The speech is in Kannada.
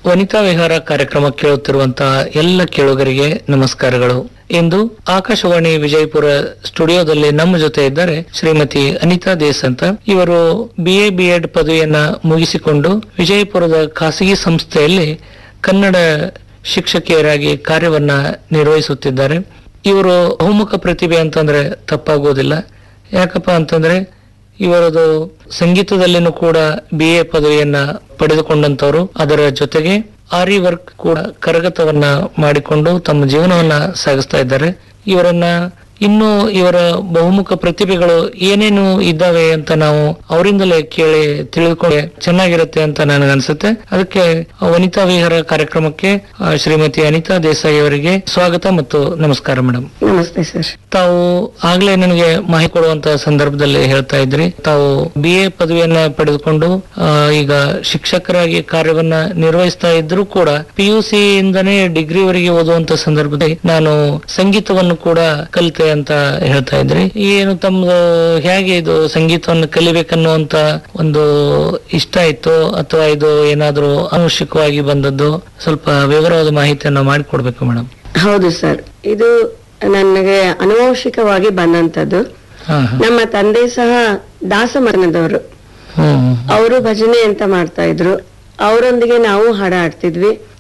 ವನಿತಾ ವಿಹಾರ ಕಾರ್ಯಕ್ರಮ ಕೇಳುತ್ತಿರುವಂತಹ ಎಲ್ಲ ಕೇಳುಗರಿಗೆ ನಮಸ್ಕಾರಗಳು ಇಂದು ಆಕಾಶವಾಣಿ ವಿಜಯಪುರ ಸ್ಟುಡಿಯೋದಲ್ಲಿ ನಮ್ಮ ಜೊತೆ ಇದ್ದಾರೆ ಶ್ರೀಮತಿ ಅನಿತಾ ದೇಸ್ ಅಂತ ಇವರು ಬಿ ಎ ಬಿ ಎಡ್ ಪದವಿಯನ್ನ ಮುಗಿಸಿಕೊಂಡು ವಿಜಯಪುರದ ಖಾಸಗಿ ಸಂಸ್ಥೆಯಲ್ಲಿ ಕನ್ನಡ ಶಿಕ್ಷಕಿಯರಾಗಿ ಕಾರ್ಯವನ್ನ ನಿರ್ವಹಿಸುತ್ತಿದ್ದಾರೆ ಇವರು ಬಹುಮುಖ ಪ್ರತಿಭೆ ಅಂತಂದ್ರೆ ತಪ್ಪಾಗೋದಿಲ್ಲ ಯಾಕಪ್ಪ ಅಂತಂದ್ರೆ ಇವರದು ಸಂಗೀತದಲ್ಲಿನೂ ಕೂಡ ಬಿ ಎ ಪದವಿಯನ್ನ ಪಡೆದುಕೊಂಡಂತವರು ಅದರ ಜೊತೆಗೆ ಆರಿ ವರ್ಕ್ ಕೂಡ ಕರಗತವನ್ನ ಮಾಡಿಕೊಂಡು ತಮ್ಮ ಜೀವನವನ್ನ ಸಾಗಿಸ್ತಾ ಇದ್ದಾರೆ ಇವರನ್ನ ಇನ್ನು ಇವರ ಬಹುಮುಖ ಪ್ರತಿಭೆಗಳು ಏನೇನು ಇದ್ದಾವೆ ಅಂತ ನಾವು ಅವರಿಂದಲೇ ಕೇಳಿ ತಿಳಿದುಕೊಂಡೆ ಚೆನ್ನಾಗಿರುತ್ತೆ ಅಂತ ನನಗನ್ಸುತ್ತೆ ಅದಕ್ಕೆ ವನಿತಾ ವಿಹಾರ ಕಾರ್ಯಕ್ರಮಕ್ಕೆ ಆ, ಶ್ರೀಮತಿ ಅನಿತಾ ದೇಸಾಯಿ ಅವರಿಗೆ ಸ್ವಾಗತ ಮತ್ತು ನಮಸ್ಕಾರ ಮೇಡಮ್ ನಮಸ್ತೆ ಸರ್ ತಾವು ಆಗ್ಲೇ ನನಗೆ ಮಾಹಿತಿ ಕೊಡುವಂತ ಸಂದರ್ಭದಲ್ಲಿ ಹೇಳ್ತಾ ಇದ್ರಿ ತಾವು ಬಿ ಎ ಪದವಿಯನ್ನ ಪಡೆದುಕೊಂಡು ಆ, ಈಗ ಶಿಕ್ಷಕರಾಗಿ ಕಾರ್ಯವನ್ನ ನಿರ್ವಹಿಸ್ತಾ ಇದ್ರು ಕೂಡ ಪಿ ಯು ಸಿ ಇಂದನೇ ಡಿಗ್ರಿವರೆಗೆ ಓದುವಂತ ಸಂದರ್ಭದಲ್ಲಿ ನಾನು ಸಂಗೀತವನ್ನು ಕೂಡ ಕಲಿತೆ ಅಂತ ಹೇಳ್ತಾ ಇದ್ರಿ ಏನು ತಮ್ದು ಹೇಗೆ ಇದು ಸಂಗೀತವನ್ನು ಕಲಿಬೇಕನ್ನುವಂತ ಒಂದು ಇಷ್ಟ ಇತ್ತು ಅಥವಾ ಇದು ಏನಾದ್ರೂ ಆನುಷಿಕವಾಗಿ ಬಂದದ್ದು ಸ್ವಲ್ಪ ವಿವರವಾದ ಮಾಹಿತಿಯನ್ನ ಮಾಡಿಕೊಡ್ಬೇಕು ಮೇಡಮ್ ಹೌದು ಸರ್ ಇದು ನನಗೆ ಅನುವಂಶಿಕವಾಗಿ ಬಂದಂತದ್ದು ಹಾ ಹಾ ನಮ್ಮ ತಂದೆ ಸಹ ದಾಸಮನದವರು ಹ್ಮ್ ಅವರು ಭಜನೆ ಅಂತ ಮಾಡ್ತಾ ಇದ್ರು ಅವರೊಂದಿಗೆ ನಾವು ಹಾಡ ಆಡ್ತಿದ್ವಿ